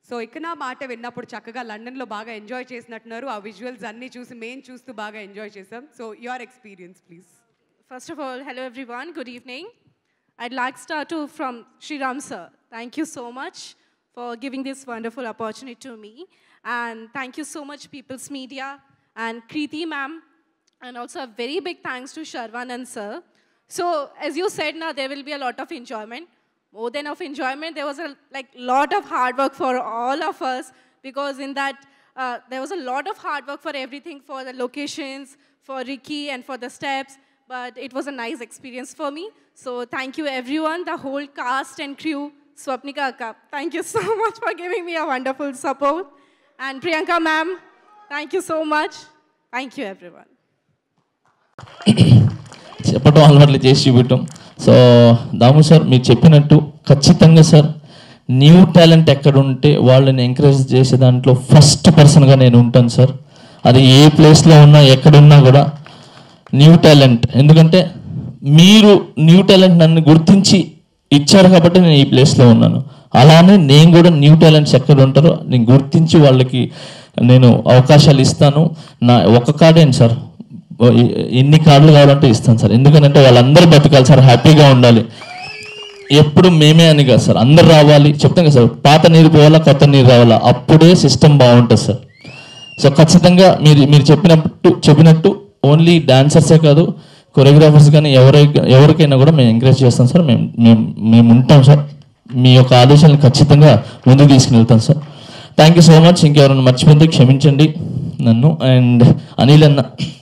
So ఇక నా మాట విన్నప్పుడు చక్కగా లండన్లో బాగా ఎంజాయ్ చేసినట్టున్నారు ఆ విజువల్స్ అన్నీ చూసి మేము చూస్తూ బాగా ఎంజాయ్ చేసాం so your experience please First of all, hello everyone, good evening. I'd like to start to from Sriram sir. Thank you so much for giving this wonderful opportunity to me. And thank you so much, People's Media and Kriti ma'am. And also a very big thanks to Sharvanan sir. So as you said now, there will be a lot of enjoyment. More than of enjoyment, there was a like lot of hard work for all of us because in that uh, there was a lot of hard work for everything, for the locations, for Ricky and for the steps. But it was a nice experience for me. So thank you everyone, the whole cast and crew. Swapnika Akka, thank you so much for giving me a wonderful support. And Priyanka ma'am, thank you so much. Thank you everyone. చెప్పటం అలవాట్లు చేసి చూపించటం so దాము sir మీరు చెప్పినట్టు ఖచ్చితంగా sir new talent ఎక్కడ ఉంటే వాళ్ళని ఎంకరేజ్ చేసే దాంట్లో ఫస్ట్ పర్సన్గా నేను ఉంటాను సార్ అది ఏ ప్లేస్లో ఉన్నా ఎక్కడున్నా కూడా న్యూ టాలెంట్ ఎందుకంటే మీరు న్యూ టాలెంట్ నన్ను గుర్తించి ఇచ్చారు కాబట్టి నేను ఈ ప్లేస్లో ఉన్నాను అలానే నేను కూడా న్యూ టాలెంట్స్ ఎక్కడ ఉంటారో నేను గుర్తించి వాళ్ళకి నేను అవకాశాలు ఇస్తాను నా ఒక కార్డేంటి సార్ ఓ ఎ- ఎన్ని కార్డులు కావాలంటే ఇస్తాను సార్ ఎందుకంటే వాళ్ళందరూ బతకాలి సార్ హ్యాపీగా ఉండాలి ఎప్పుడు మేమే అని కాదు సార్ అందరు రావాలి చెప్తాం కదా సార్ పాత నీరు పోవాలా కొత్త నీరు రావాలా అప్పుడే సిస్టమ్ బాగుంటుంది సార్ సో ఖచ్చితంగా మీరు మీరు చెప్పినట్టు చెప్పినట్టు ఓన్లీ డాన్సర్సే కాదు కొరియోగ్రాఫర్స్ కానీ ఎవరై ఎవరికైనా కూడా మేము ఎంకరేజ్ చేస్తాం సార్ మేము మేము మేము ఉంటాం సార్ మీ యొక్క ఆదేశాలను ఖచ్చితంగా ముందుకు తీసుకుని వెళ్తాం sir thank you so much ఇంకెవరైనా మర్చిపోతే క్షమించండి నన్ను అండ్ అనిల్ అన్న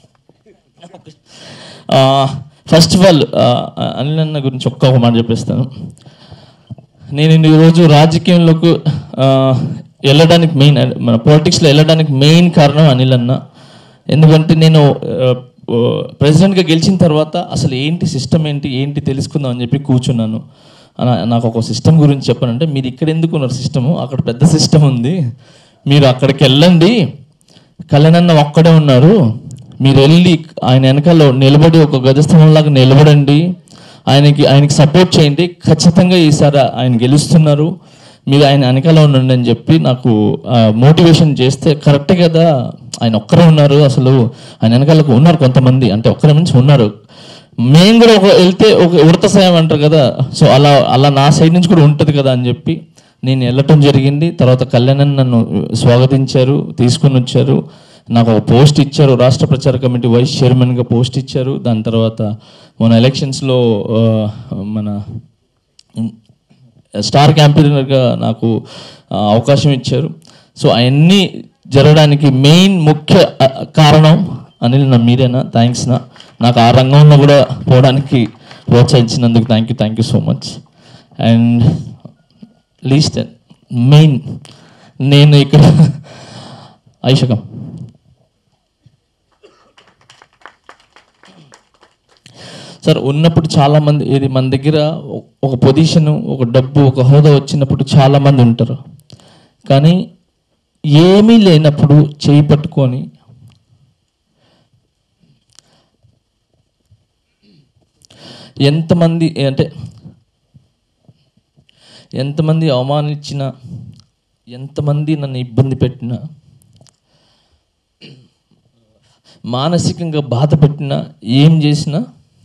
ఫస్ట్ ఆఫ్ ఆల్ అనిల్ అన్న గురించి ఒక్క ఒక మాట చెప్పేస్తాను నేను ఈరోజు రాజకీయంలోకి ఆ, వెళ్ళడానికి మెయిన్ మన పాలిటిక్స్లో వెళ్ళడానికి మెయిన్ కారణం అనిల్ అన్న ఎందుకంటే నేను ప్రెసిడెంట్గా గెలిచిన తర్వాత అసలు ఏంటి సిస్టమ్ ఏంటి ఏంటి తెలుసుకుందాం అని చెప్పి కూర్చున్నాను అన- నాకు ఒక సిస్టమ్ గురించి చెప్పానంటే మీరు ఇక్కడ ఎందుకు ఉన్నారు సిస్టము అక్కడ పెద్ద సిస్టమ్ ఉంది మీరు అక్కడికి వెళ్ళండి కళ్యాణన్న ఒక్కడే ఉన్నారు మీరు వెళ్ళి ఆయన వెనకాల నిలబడి ఒక గజస్తంభంలాగా నిలబడండి ఆయనకి ఆయనకి సపోర్ట్ చేయండి ఖచ్చితంగా ఈసారి ఆయన గెలుస్తున్నారు మీరు ఆయన వెనకాల ఉండండి అని చెప్పి నాకు మోటివేషన్ చేస్తే కరెక్టే కదా ఆయన ఒక్కరే ఉన్నారు అసలు ఆయన వెనకాలకు ఉన్నారు కొంతమంది అంటే ఒక్కరి నుంచి ఉన్నారు మేము కూడా ఒక వెళ్తే ఒక ఉడత సాయం అంటారు కదా సో అలా అలా నా సైడ్ నుంచి కూడా ఉంటుంది కదా అని చెప్పి నేను వెళ్ళటం జరిగింది తర్వాత కళ్యాణ్ నన్ను స్వాగతించారు తీసుకొని వచ్చారు నాకు ఒక పోస్ట్ ఇచ్చారు రాష్ట్ర ప్రచార కమిటీ వైస్ చైర్మన్గా పోస్ట్ ఇచ్చారు దాని తర్వాత మన ఎలక్షన్స్లో ఆ, మన స్టార్ క్యాంపెయినర్గా నాకు ఆ, అవకాశం ఇచ్చారు సో అవన్నీ జరగడానికి మెయిన్ ముఖ్య ఆ, కారణం అనిల్ నా మీరేనా థ్యాంక్స్ నా నాకు ఆ రంగంలో కూడా పోవడానికి ప్రోత్సహించినందుకు thank you thank you so much and least main నేను ఇక్కడ ఐషకం సార్ ఉన్నప్పుడు చాలా మంది ఇది మన దగ్గర ఒ- ఒక పొజిషన్ ఒక డబ్బు ఒక హోదా వచ్చినప్పుడు చాలా మంది ఉంటారు కానీ ఏమీ లేనప్పుడు చేయి పట్టుకొని ఎంతమంది అంటే ఎంతమంది అవమానించినా ఎంతమంది నన్ను ఇబ్బంది పెట్టినా మానసికంగా బాధ పెట్టినా ఏం చేసినా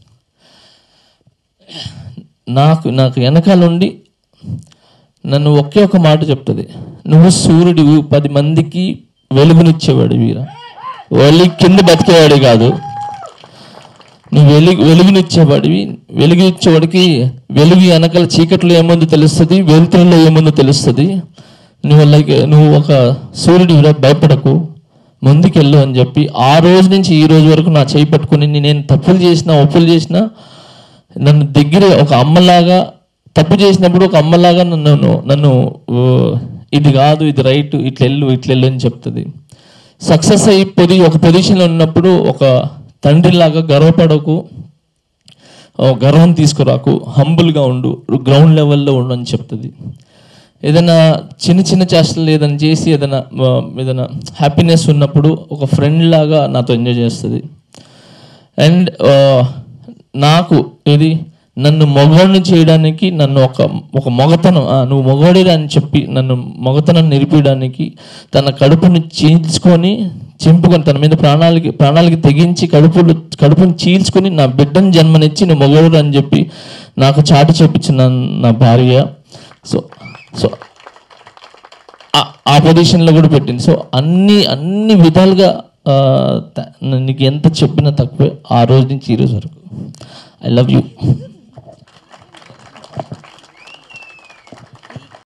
నాకు నాకు వెనకాల ఉండి నన్ను ఒకే ఒక మాట చెప్తుంది నువ్వు సూర్యుడివి పది మందికి వెలుగునిచ్చేవాడు వీరా వెళ్ళి కింద బతికేవాడు కాదు నువ్వు వెలుగు వెలుగునిచ్చేవాడివి వెలుగు ఇచ్చేవాడికి వెలుగు వెనకాల చీకట్లో ఏముందో తెలుస్తుంది వెలుతురులో ఏముందో తెలుస్తుంది నువ్వు లైక్ నువ్వు ఒక సూర్యుడివిరా భయపడకు ముందుకెళ్ళు అని చెప్పి ఆ రోజు నుంచి ఈ రోజు వరకు నా చేయి పట్టుకుని నేను తప్పులు చేసినా ఒప్పులు చేసినా నన్ను దగ్గరే ఒక అమ్మలాగా తప్పు చేసినప్పుడు ఒక అమ్మలాగా నన్ను నన్ను ఓ, ఇది కాదు ఇది రైట్ ఇట్లెళ్ళు ఇట్లెళ్ళు అని చెప్తుంది సక్సెస్ అయ్యి పొది ఒక పొజిషన్లో ఉన్నప్పుడు ఒక తండ్రిలాగా గర్వపడకు ఓ గర్వం తీసుకురాకు హంబుల్గా ఉండు గ్రౌండ్ లెవెల్లో ఉండు అని చెప్తుంది ఏదైనా చిన్న చిన్న చేష్టలు ఏదైనా చేసి ఏదైనా ఆ, ఏదైనా హ్యాపీనెస్ ఉన్నప్పుడు ఒక ఫ్రెండ్ లాగా నాతో ఎంజాయ్ చేస్తుంది అండ్ నాకు ఇది నన్ను మగవాడిని చేయడానికి నన్ను ఒక ఒక మొగతనం ఆ, నువ్వు మగవాడిరా అని చెప్పి నన్ను మొగతనం నిలిపేయడానికి తన కడుపుని చీల్చుకొని చింపుకొని తన మీద ప్రాణాలకి ప్రాణాలకి తెగించి కడుపులు కడుపుని చీల్చుకొని నా బిడ్డను జన్మనిచ్చి నువ్వు మగవాడు అని చెప్పి నాకు చాటి చెప్పించిన నా భార్య సో సో ఆ- ఆ పొజిషన్లో కూడా పెట్టింది సో అన్ని అన్ని విధాలుగా ఆ, త- నీకు ఎంత చెప్పినా తక్కువే ఆ రోజు నుంచి ఈ రోజు వరకు ఐ లవ్ యూ